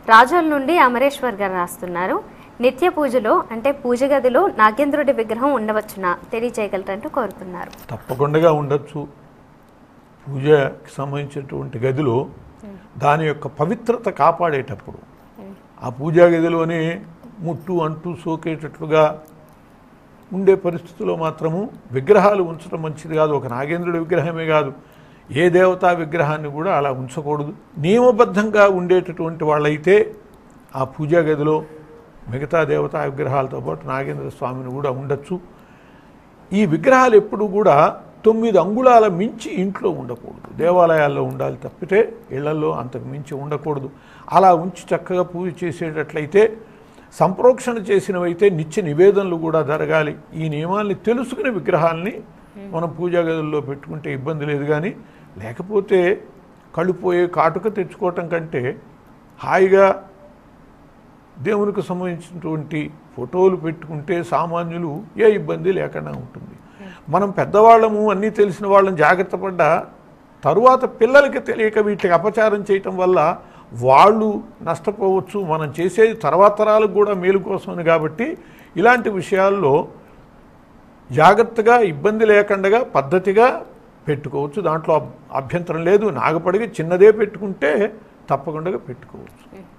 రాజోల్ నుండి అమరేశ్వర్ గారు రాస్తున్నారు నిత్య పూజలో అంటే పూజ గదిలో నాగేంద్రుడి విగ్రహం ఉండవచ్చునా తెలియజేయగలరంటూ కోరుతున్నారు తప్పకుండా ఉండొచ్చు పూజకి సంబంధించినటువంటి గదిలో దాని యొక్క పవిత్రత కాపాడేటప్పుడు ఆ పూజా గదిలోనే ముట్టు అంటూ సోకేటట్లుగా ఉండే పరిస్థితిలో మాత్రము విగ్రహాలు ఉంచడం మంచిది కాదు ఒక నాగేంద్రుడి విగ్రహమే కాదు ఏ దేవతా విగ్రహాన్ని కూడా అలా ఉంచకూడదు నియమబద్ధంగా ఉండేటటువంటి వాళ్ళైతే ఆ పూజా గదిలో మిగతా దేవతా విగ్రహాలతో పాటు నాగేంద్ర స్వామిని కూడా ఉండొచ్చు ఈ విగ్రహాలు ఎప్పుడు కూడా తొమ్మిది అంగుళాల మించి ఇంట్లో ఉండకూడదు దేవాలయాల్లో ఉండాలి తప్పితే ఇళ్లలో అంతకు మించి ఉండకూడదు అలా ఉంచి చక్కగా పూజ చేసేటట్లయితే సంప్రోక్షణ చేసినవైతే నిత్య నివేదనలు కూడా జరగాలి ఈ నియమాల్ని తెలుసుకునే విగ్రహాల్ని మనం పూజా గదుల్లో పెట్టుకుంటే ఇబ్బంది లేదు కానీ లేకపోతే కళ్ళుపోయే కాటుక తెచ్చుకోవటం కంటే హాయిగా దేవునికి సంబంధించినటువంటి ఫోటోలు పెట్టుకుంటే సామాన్యులు ఏ ఇబ్బంది లేకుండా ఉంటుంది మనం పెద్దవాళ్ళము అన్నీ తెలిసిన వాళ్ళని జాగ్రత్త పడ్డా తరువాత పిల్లలకి తెలియక వీటికి అపచారం చేయటం వల్ల వాళ్ళు నష్టపోవచ్చు మనం చేసేది తర్వాత తరాలకు కూడా మేలు కోసమని కాబట్టి ఇలాంటి విషయాల్లో జాగ్రత్తగా ఇబ్బంది లేకుండా పద్ధతిగా పెట్టుకోవచ్చు దాంట్లో అభ్- అభ్యంతరం లేదు నాగపడిగి చిన్నదే పెట్టుకుంటే తప్పకుండా పెట్టుకోవచ్చు